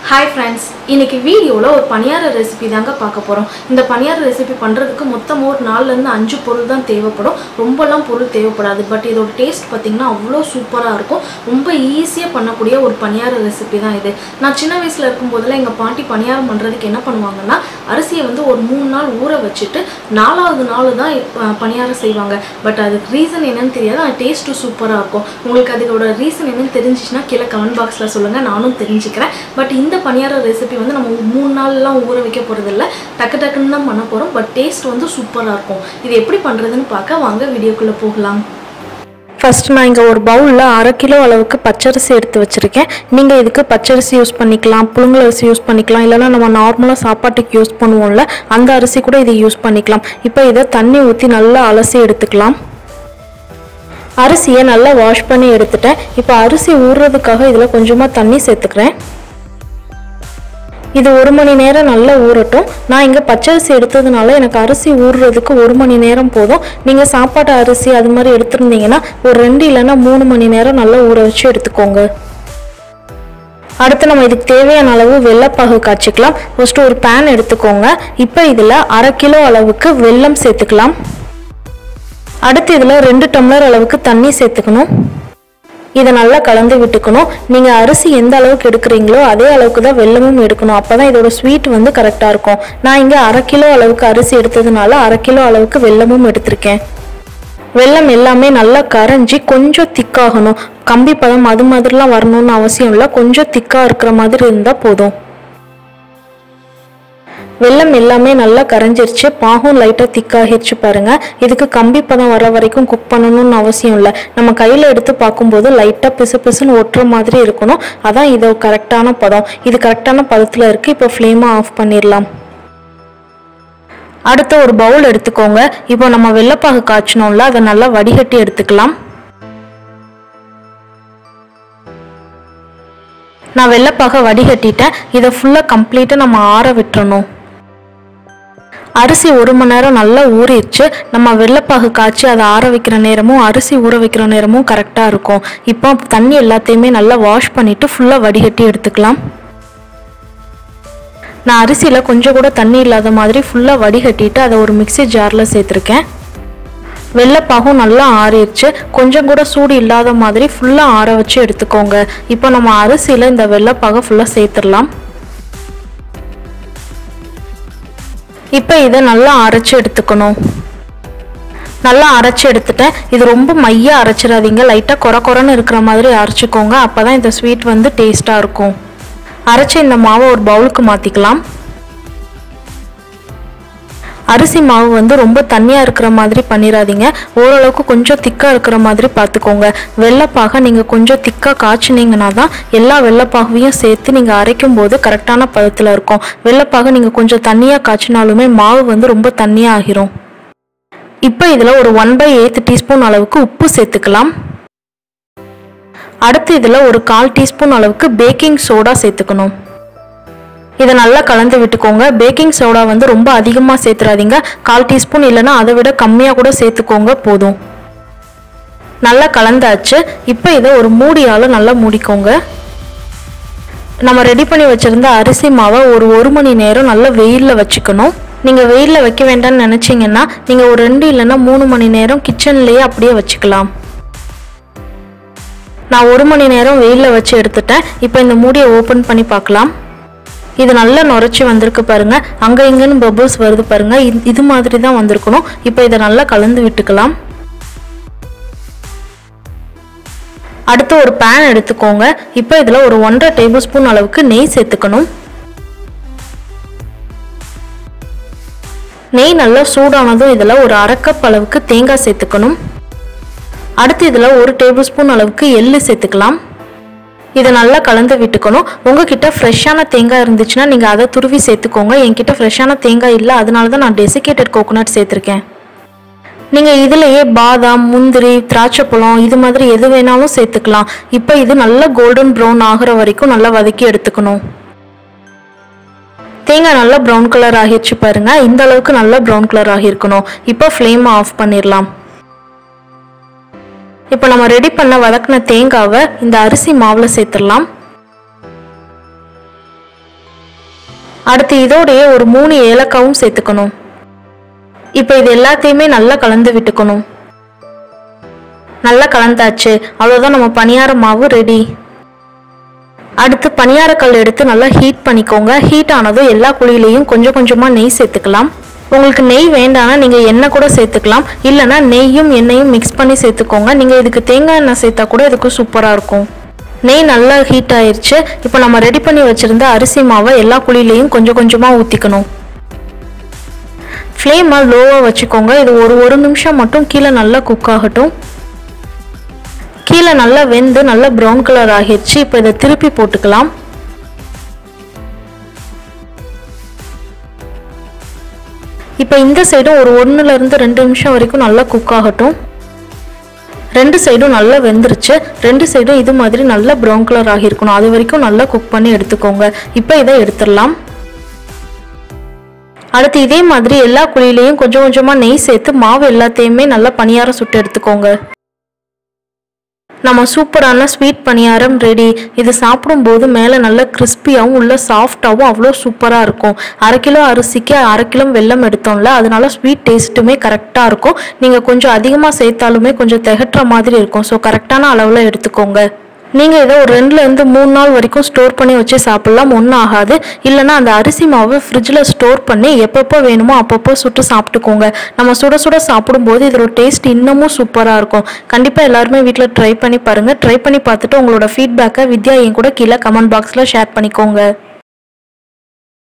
hi friends இன்னைக்கு வீடியோவில் ஒரு பணியார ரெசிபி தாங்க பார்க்க போகிறோம் இந்த பணியார ரெசிபி பண்ணுறதுக்கு மொத்தமாக ஒரு நாலுலேருந்து அஞ்சு பொருள் தான் தேவைப்படும் ரொம்பலாம் பொருள் தேவைப்படாது பட் இதோட டேஸ்ட் பார்த்திங்கன்னா அவ்வளோ சூப்பராக இருக்கும் ரொம்ப ஈஸியாக பண்ணக்கூடிய ஒரு பணியார ரெசிபி தான் இது நான் சின்ன வயசில் இருக்கும்போதெல்லாம் எங்கள் பாட்டி பணியாரம் பண்ணுறதுக்கு என்ன பண்ணுவாங்கன்னா அரிசியை வந்து ஒரு மூணு நாள் ஊற வச்சுட்டு நாலாவது நாள் தான் அஹ், பணியாரம் செய்வாங்க பட் அதுக்கு ரீசன் என்னன்னு தெரியாது ஆனால் டேஸ்ட்டும் சூப்பராக இருக்கும் உங்களுக்கு அதோட ரீசன் என்னன்னு தெரிஞ்சிச்சுன்னா கீழே கமெண்ட் பாக்ஸில் சொல்லுங்கள் நானும் தெரிஞ்சுக்கிறேன் பட் இந்த பணியார ரெசிபி வந்து நம்ம மூணு நாள்லாம் ஊற வைக்க போகிறதில்ல டக்கு டக்குன்னு தான் பண்ண போகிறோம் பட் டேஸ்ட் வந்து சூப்பராக இருக்கும் இது எப்படி பண்ணுறதுன்னு பார்க்க வாங்க வீடியோக்குள்ளே போகலாம் ஃபர்ஸ்ட் நான் இங்கே ஒரு பவுலில் அரை கிலோ அளவுக்கு பச்சரிசி எடுத்து வச்சுருக்கேன் நீங்கள் இதுக்கு பச்சரிசி யூஸ் பண்ணிக்கலாம் புழுங்கல் அரிசி யூஸ் பண்ணிக்கலாம் இல்லைன்னா நம்ம நார்மலாக சாப்பாட்டுக்கு யூஸ் பண்ணுவோம்ல அந்த அரிசி கூட இதை யூஸ் பண்ணிக்கலாம் இப்போ இதை தண்ணி ஊற்றி நல்லா அலசி எடுத்துக்கலாம் அரிசியை நல்லா வாஷ் பண்ணி எடுத்துட்டேன் இப்போ அரிசி ஊறுறதுக்காக இதில் கொஞ்சமாக தண்ணி சேர்த்துக்கிறேன் இது ஒரு மணி நேரம் நல்லா ஊறட்டும் நான் இங்கே பச்சரிசி எடுத்ததுனால எனக்கு அரிசி ஊறுறதுக்கு ஒரு மணி நேரம் போதும் நீங்கள் சாப்பாட்டு அரிசி அது மாதிரி எடுத்திருந்தீங்கன்னா ஒரு ரெண்டு இல்லைன்னா மூணு மணி நேரம் நல்லா ஊற வச்சு எடுத்துக்கோங்க அடுத்து நம்ம இதுக்கு தேவையான அளவு வெள்ளைப்பாகு காய்ச்சிக்கலாம் ஃபஸ்ட்டு ஒரு பேன் எடுத்துக்கோங்க இப்போ இதில் அரை கிலோ அளவுக்கு வெல்லம் சேர்த்துக்கலாம் அடுத்து இதில் ரெண்டு டம்ளர் அளவுக்கு தண்ணி சேர்த்துக்கணும் இதை நல்லா கலந்து விட்டுக்கணும் நீங்கள் அரிசி எந்த அளவுக்கு எடுக்கிறீங்களோ அதே அளவுக்கு தான் வெல்லமும் எடுக்கணும் அப்போ தான் இதோட ஸ்வீட் வந்து கரெக்டாக இருக்கும் நான் இங்கே அரை கிலோ அளவுக்கு அரிசி எடுத்ததுனால அரை கிலோ அளவுக்கு வெல்லமும் எடுத்திருக்கேன் வெல்லம் எல்லாமே நல்லா கரைஞ்சி கொஞ்சம் திக்காகணும் கம்பி பதம் அது மாதிரிலாம் வரணும்னு அவசியம் இல்லை கொஞ்சம் திக்காக இருக்கிற மாதிரி இருந்தால் போதும் வெல்லம் எல்லாமே நல்லா கரைஞ்சிருச்சு பாகும் லைட்டாக திக்காகிருச்சு பாருங்க இதுக்கு கம்பி பதம் வர வரைக்கும் குக் பண்ணணும்னு அவசியம் இல்லை நம்ம கையில் எடுத்து பார்க்கும்போது லைட்டாக பிசு பிசுன்னு ஒட்டுற மாதிரி இருக்கணும் அதான் இது கரெக்டான பதம் இது கரெக்டான பதத்தில் இருக்குது இப்போ ஃப்ளேமை ஆஃப் பண்ணிடலாம் அடுத்த ஒரு பவுல் எடுத்துக்கோங்க இப்போ நம்ம வெள்ளைப்பாகு காய்ச்சணும்ல அதை நல்லா வடிகட்டி எடுத்துக்கலாம் நான் வெள்ளைப்பாக வடிகட்டிட்டேன் இதை ஃபுல்லாக கம்ப்ளீட்டாக நம்ம ஆற விட்டுறணும் அரிசி ஒரு மணி நேரம் நல்லா ஊறிடுச்சு நம்ம வெள்ளைப்பாகு காய்ச்சி அதை ஆற வைக்கிற நேரமும் அரிசி ஊற வைக்கிற நேரமும் கரெக்டாக இருக்கும் இப்போ தண்ணி எல்லாத்தையுமே நல்லா வாஷ் பண்ணிவிட்டு ஃபுல்லாக வடிகட்டி எடுத்துக்கலாம் நான் அரிசியில் கொஞ்சம் கூட தண்ணி இல்லாத மாதிரி ஃபுல்லாக வடிகட்டிட்டு அதை ஒரு மிக்ஸி ஜாரில் சேர்த்துருக்கேன் வெள்ளைப்பாகும் நல்லா ஆறிடுச்சு கொஞ்சம் கூட சூடு இல்லாத மாதிரி ஃபுல்லாக ஆற வச்சு எடுத்துக்கோங்க இப்போ நம்ம அரிசியில் இந்த வெள்ளைப்பாகை ஃபுல்லாக சேர்த்துடலாம் இப்போ இதை நல்லா அரைச்சி எடுத்துக்கணும் நல்லா அரைச்சி எடுத்துட்டேன் இது ரொம்ப மைய அரைச்சிடாதீங்க லைட்டாக கொர கொரன்னு இருக்கிற மாதிரி அரைச்சிக்கோங்க அப்போ தான் இந்த ஸ்வீட் வந்து டேஸ்ட்டாக இருக்கும் அரைச்சி இந்த மாவை ஒரு பவுலுக்கு மாற்றிக்கலாம் அரிசி மாவு வந்து ரொம்ப தண்ணியாக இருக்கிற மாதிரி பண்ணிடாதீங்க ஓரளவுக்கு கொஞ்சம் திக்காக இருக்கிற மாதிரி பார்த்துக்கோங்க வெள்ளைப்பாக நீங்கள் கொஞ்சம் திக்காக காய்ச்சினீங்கன்னா தான் எல்லா வெள்ளைப்பாகையும் சேர்த்து நீங்கள் அரைக்கும் போது கரெக்டான பதத்தில் இருக்கும் வெள்ளைப்பாக நீங்கள் கொஞ்சம் தண்ணியாக காய்ச்சினாலுமே மாவு வந்து ரொம்ப தண்ணியாக ஆகிரும் இப்போ இதில் ஒரு ஒன் பை எயித் டீஸ்பூன் அளவுக்கு உப்பு சேர்த்துக்கலாம் அடுத்து இதில் ஒரு கால் டீஸ்பூன் அளவுக்கு பேக்கிங் சோடா சேர்த்துக்கணும் இதை நல்லா கலந்து விட்டுக்கோங்க பேக்கிங் சோடா வந்து ரொம்ப அதிகமாக சேர்த்துறாதீங்க கால் டீஸ்பூன் இல்லைன்னா அதை விட கம்மியாக கூட சேர்த்துக்கோங்க போதும் நல்லா கலந்தாச்சு இப்போ இதை ஒரு மூடியால் நல்லா மூடிக்கோங்க நம்ம ரெடி பண்ணி வச்சுருந்த அரிசி மாவை ஒரு ஒரு மணி நேரம் நல்லா வெயிலில் வச்சுக்கணும் நீங்கள் வெயிலில் வைக்க வேண்டாம்னு நினச்சிங்கன்னா நீங்கள் ஒரு ரெண்டு இல்லைன்னா மூணு மணி நேரம் கிச்சன்லேயே அப்படியே வச்சுக்கலாம் நான் ஒரு மணி நேரம் வெயிலில் வச்சு எடுத்துட்டேன் இப்போ இந்த மூடியை ஓப்பன் பண்ணி பார்க்கலாம் இது நல்லா நுரைச்சி வந்திருக்கு பாருங்க அங்கே இங்கேன்னு பபுள்ஸ் வருது பாருங்க இது- இது மாதிரி தான் வந்திருக்கணும் இப்போ இதை நல்லா கலந்து விட்டுக்கலாம் அடுத்து ஒரு பேன் எடுத்துக்கோங்க இப்போ இதில் ஒரு ஒன்றரை டேபிள் ஸ்பூன் அளவுக்கு நெய் சேர்த்துக்கணும் நெய் நல்லா சூடானதும் இதில் ஒரு அரை கப் அளவுக்கு தேங்காய் சேர்த்துக்கணும் அடுத்து இதில் ஒரு டேபிள் ஸ்பூன் அளவுக்கு எள்ளு சேர்த்துக்கலாம் இதை நல்லா கலந்து விட்டுக்கணும் உங்ககிட்ட ஃப்ரெஷ்ஷான தேங்காய் இருந்துச்சுன்னா நீங்கள் அதை துருவி சேர்த்துக்கோங்க என்கிட்ட ஃப்ரெஷ்ஷான தேங்காய் இல்லை அதனால தான் நான் டெசிகேட்டட் கோகோனட் சேர்த்துருக்கேன் நீங்கள் இதுலேயே பாதாம் முந்திரி திராட்சைப்பழம் இது மாதிரி எது வேணாலும் சேர்த்துக்கலாம் இப்போ இது நல்லா கோல்டன் ப்ரௌன் ஆகிற வரைக்கும் நல்லா வதக்கி எடுத்துக்கணும் தேங்காய் நல்லா ப்ரௌன் கலர் ஆகிடுச்சு பாருங்க இந்த அளவுக்கு நல்லா ப்ரௌன் கலர் ஆகியிருக்கணும் இப்போ ஃப்ளேமை ஆஃப் பண்ணிடலாம் இப்போ நம்ம ரெடி பண்ண வதக்கின தேங்காவை இந்த அரிசி மாவில் சேர்த்துடலாம் அடுத்து இதோடையே ஒரு மூணு ஏலக்காவும் சேர்த்துக்கணும் இப்போ இது எல்லாத்தையுமே நல்லா கலந்து விட்டுக்கணும் நல்லா கலந்தாச்சு அவ்வளோதான் நம்ம பணியார மாவு ரெடி அடுத்து பணியாரக்கல் எடுத்து நல்லா ஹீட் பண்ணிக்கோங்க ஹீட் ஆனதும் எல்லா குழியிலையும் கொஞ்சம் கொஞ்சமாக நெய் சேர்த்துக்கலாம் உங்களுக்கு நெய் வேண்டாம்னா நீங்கள் எண்ணெய் கூட சேர்த்துக்கலாம் இல்லைன்னா நெய்யும் எண்ணெயும் மிக்ஸ் பண்ணி சேர்த்துக்கோங்க நீங்கள் இதுக்கு தேங்காய் எண்ணெய் சேர்த்தா கூட இதுக்கு சூப்பராக இருக்கும் நெய் நல்லா ஹீட் ஆயிருச்சு இப்போ நம்ம ரெடி பண்ணி வச்சுருந்த அரிசி மாவை எல்லா குழியிலையும் கொஞ்சம் கொஞ்சமாக ஊற்றிக்கணும் ஃப்ளேமை லோவாக வச்சுக்கோங்க இது ஒரு ஒரு நிமிஷம் மட்டும் கீழே நல்லா குக் ஆகட்டும் கீழே நல்லா வெந்து நல்லா ப்ரௌன் கலர் ஆகிடுச்சு இப்போ இதை திருப்பி போட்டுக்கலாம் இப்போ இந்த சைடும் ஒரு ஒன்றுலேருந்து ரெண்டு நிமிஷம் வரைக்கும் நல்லா குக் ஆகட்டும் ரெண்டு சைடும் நல்லா வெந்துருச்சு ரெண்டு சைடும் இது மாதிரி நல்லா ப்ரௌன் கலர் ஆகியிருக்கணும் அது வரைக்கும் நல்லா குக் பண்ணி எடுத்துக்கோங்க இப்போ இதை எடுத்துடலாம் அடுத்து இதே மாதிரி எல்லா குழியிலையும் கொஞ்சம் கொஞ்சமாக நெய் சேர்த்து மாவு எல்லாத்தையுமே நல்லா பணியாரம் சுட்டு எடுத்துக்கோங்க நம்ம சூப்பரான ஸ்வீட் பணியாரம் ரெடி இது சாப்பிடும்போது மேலே நல்ல கிறிஸ்பியாகவும் உள்ள சாஃப்டாகவும் அவ்வளோ சூப்பராக இருக்கும் அரை கிலோ அரிசிக்கு அரை கிலோ வெல்லம் எடுத்தோம்ல அதனால ஸ்வீட் டேஸ்ட்டுமே கரெக்டாக இருக்கும் நீங்கள் கொஞ்சம் அதிகமாக சேர்த்தாலுமே கொஞ்சம் திகட்டுற மாதிரி இருக்கும் ஸோ கரெக்டான அளவில் எடுத்துக்கோங்க நீங்கள் இதை ஒரு ரெண்டுலேருந்து மூணு நாள் வரைக்கும் ஸ்டோர் பண்ணி வச்சு சாப்பிட்லாம் ஒன்றும் ஆகாது இல்லைன்னா அந்த அரிசி மாவை ஃப்ரிட்ஜில் ஸ்டோர் பண்ணி எப்பப்போ வேணுமோ அப்பப்போ சுட்டு சாப்பிட்டுக்கோங்க நம்ம சுட சுட சாப்பிடும்போது இதோட டேஸ்ட் இன்னமும் சூப்பராக இருக்கும் கண்டிப்பாக எல்லாருமே வீட்டில் ட்ரை பண்ணி பாருங்கள் ட்ரை பண்ணி பார்த்துட்டு உங்களோட ஃபீட்பேக்கை வித்யா என் கூட கீழே கமெண்ட் பாக்ஸில் ஷேர் பண்ணிக்கோங்க